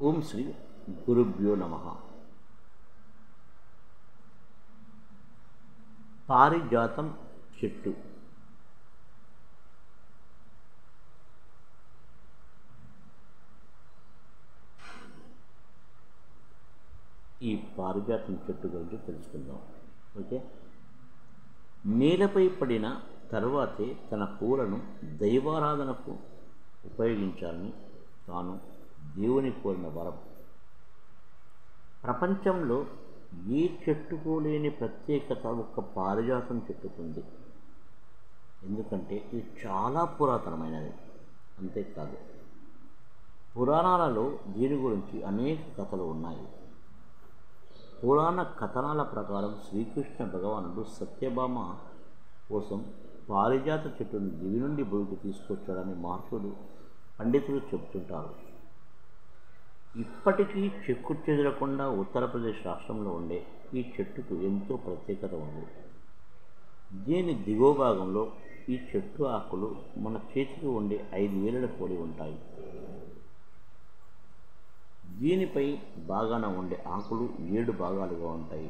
ఓం శ్రీ గురుభ్యో నమ పారిజాతం చెట్టు ఈ పారిజాతం చెట్టు గురించి తెలుసుకుందాం ఓకే నేలపై పడిన తర్వాతే తన పూలను దైవారాధనకు ఉపయోగించాలని తాను దేవుని కోరిన వరం ప్రపంచంలో ఏ చెట్టుకు లేని ప్రత్యేకత ఒక పారిజాతం చెట్టుకుంది ఎందుకంటే ఇది చాలా పురాతనమైనది అంతేకాదు పురాణాలలో దీని గురించి అనేక కథలు ఉన్నాయి పురాణ కథనాల ప్రకారం శ్రీకృష్ణ భగవానుడు సత్యభామ కోసం పారిజాత చెట్టును దివి నుండి భూమికి తీసుకొచ్చాడని మహర్షులు పండితులు చెబుతుంటారు ఇప్పటికీ చెక్కు చెదరకుండా ఉత్తరప్రదేశ్ రాష్ట్రంలో ఉండే ఈ చెట్టుకు ఎంతో ప్రత్యేకత ఉంది దీని దిగువ భాగంలో ఈ చెట్టు ఆకులు మన చేతికి ఉండే ఐదు వేలల పోలి ఉంటాయి దీనిపై బాగాన ఉండే ఆకులు ఏడు భాగాలుగా ఉంటాయి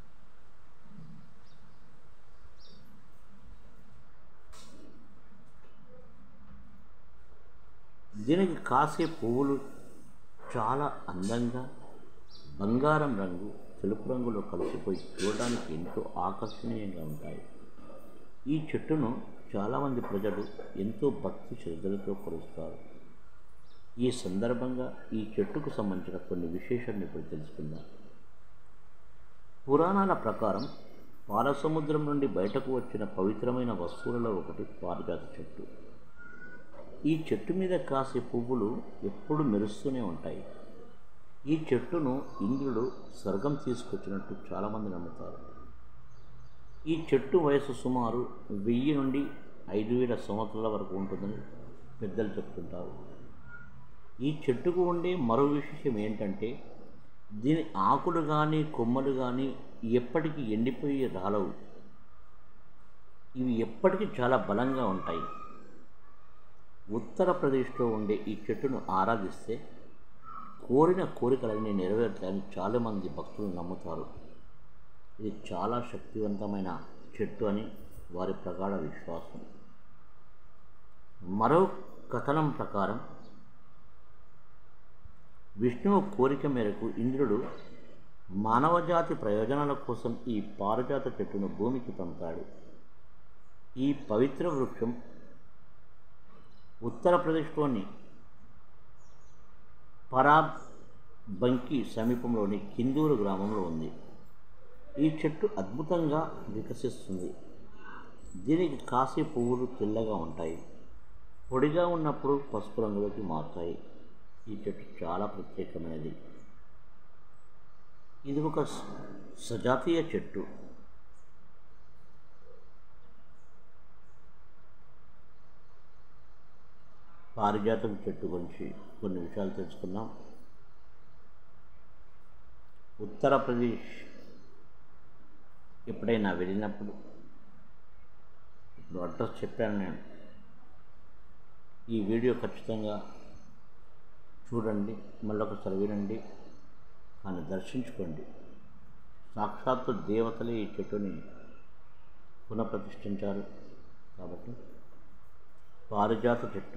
దీనికి కాసే పువ్వులు చాలా అందంగా బంగారం రంగు తెలుపు రంగులో కలిసిపోయి చూడడానికి ఎంతో ఆకర్షణీయంగా ఉంటాయి ఈ చెట్టును చాలామంది ప్రజలు ఎంతో భక్తి శ్రద్ధలతో కొలుస్తారు ఈ సందర్భంగా ఈ చెట్టుకు సంబంధించిన కొన్ని విశేషాలను ఇప్పుడు తెలుసుకుందాం పురాణాల ప్రకారం పాలసముద్రం నుండి బయటకు వచ్చిన పవిత్రమైన వస్తువులలో ఒకటి పారిజాత చెట్టు ఈ చెట్టు మీద కాసే పువ్వులు ఎప్పుడు మెరుస్తూనే ఉంటాయి ఈ చెట్టును ఇంద్రుడు స్వర్గం తీసుకొచ్చినట్టు చాలామంది నమ్ముతారు ఈ చెట్టు వయసు సుమారు వెయ్యి నుండి ఐదు వేల సంవత్సరాల వరకు ఉంటుందని పెద్దలు చెప్తుంటారు ఈ చెట్టుకు ఉండే మరో విశేషం ఏంటంటే దీని ఆకులు కానీ కొమ్మలు కానీ ఎప్పటికీ ఎండిపోయి రాలవు ఇవి ఎప్పటికీ చాలా బలంగా ఉంటాయి ఉత్తరప్రదేశ్లో ఉండే ఈ చెట్టును ఆరాధిస్తే కోరిన కోరికలన్నీ నెరవేరుతాయని చాలామంది భక్తులు నమ్ముతారు ఇది చాలా శక్తివంతమైన చెట్టు అని వారి ప్రగాఢ విశ్వాసం మరో కథనం ప్రకారం విష్ణువు కోరిక మేరకు ఇంద్రుడు మానవజాతి ప్రయోజనాల కోసం ఈ పారిజాత చెట్టును భూమికి పంపాడు ఈ పవిత్ర వృక్షం ఉత్తరప్రదేశ్లోని పరాబంకి సమీపంలోని కిందూరు గ్రామంలో ఉంది ఈ చెట్టు అద్భుతంగా వికసిస్తుంది దీనికి కాసే పువ్వులు తెల్లగా ఉంటాయి పొడిగా ఉన్నప్పుడు పసుపు రంగులోకి మారుతాయి ఈ చెట్టు చాలా ప్రత్యేకమైనది ఇది ఒక సజాతీయ చెట్టు పారిజాతం చెట్టు గురించి కొన్ని విషయాలు తెలుసుకున్నాం ఉత్తరప్రదేశ్ ఎప్పుడైనా వెళ్ళినప్పుడు ఇప్పుడు అడ్రస్ చెప్పాను నేను ఈ వీడియో ఖచ్చితంగా చూడండి మళ్ళొకసారి వినండి కానీ దర్శించుకోండి సాక్షాత్తు దేవతలే ఈ చెట్టుని పునఃప్రతిష్ఠించారు కాబట్టి పారిజాత చెట్టు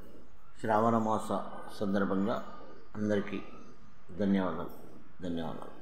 శ్రావణ మాస సందర్భంగా అందరికీ ధన్యవాదాలు ధన్యవాదాలు